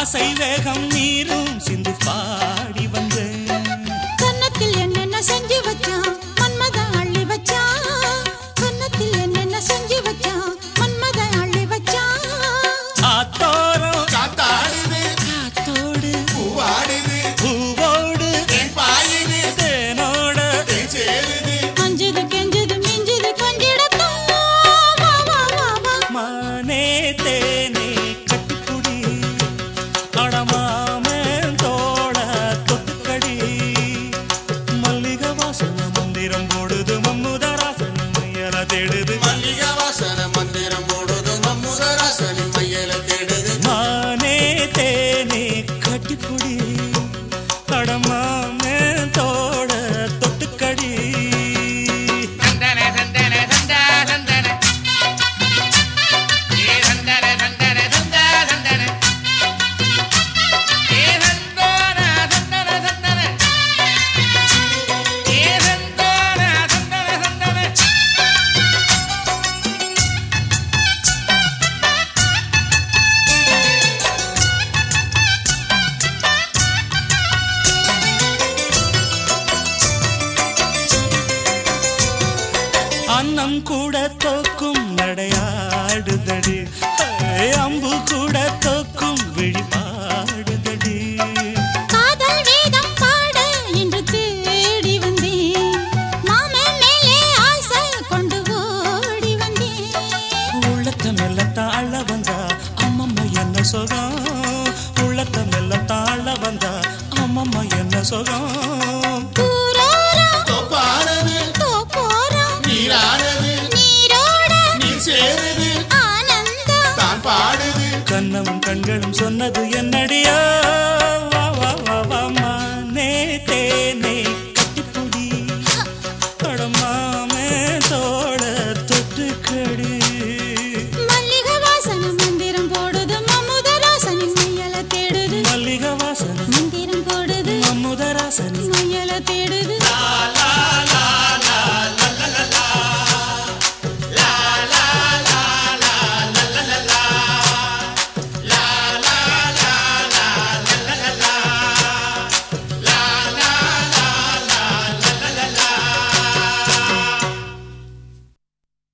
ஆசை வேகம் நீரும் சிந்து பாடி வந்தேன் கன்னத்தில் என்னென்ன செஞ்சு வச்சான் மன்மத அள்ளி வச்சான் கன்னத்தில் என்னென்ன செஞ்சு வச்சான் மன்மத அள்ளி வச்சான் ஆத்தோரம் காத்தாடுது காத்தோடு பூவாடுது பூவோடு தேன் பாயுது தேனோட தேன் சேருது அஞ்சுது கெஞ்சுது மிஞ்சுது கொஞ்சிடத்தான் வா வா வா வா மானே தேனே கட்டுக்குடி அடமாமன் தோட தொட்டுக்கடி மல்லிகை வாசன மந்திரம் போடுது மம்முதராசன் மையல தேடுது மல்லிகா வாசன மந்திரம் போடுது மம்முதராசனி மையல தேடுது மானே தேனே கட்டுக்குடி அடமாமன் தோட தொட்டுக்கடி சந்தன சந்தன சந்தா சந்தன ஏ சந்தன சந்தன சந்தா சந்தன ஏ சந்தன சந்தன சந்தன ஏ சந்தன சந்தன சந்தன அன்னம் கூட தோக்கும் நடையாடுதடி ஏ, அம்பு கூட தோக்கும் விழிபாடுதடி காதல் வேதம் பாட இன்று தேடி வந்தேன் மாமன் மேலே ஆசை கொண்டு ஓடி வந்தேன் உள்ளத்த மெல்ல தாழ வந்தா அம்மம்மா என்ன சுகம் உள்ளத்த மெல்ல தாழ வந்தா அம்மம்மா என்ன சுகம் தூரோரம் தோப்பானது தோப்போரம் நீரானது நீரோட நீர் சேருது ஆனந்தம் தான் பாடுது கண்ணமும் கண்களும் சொன்னது என்னடியா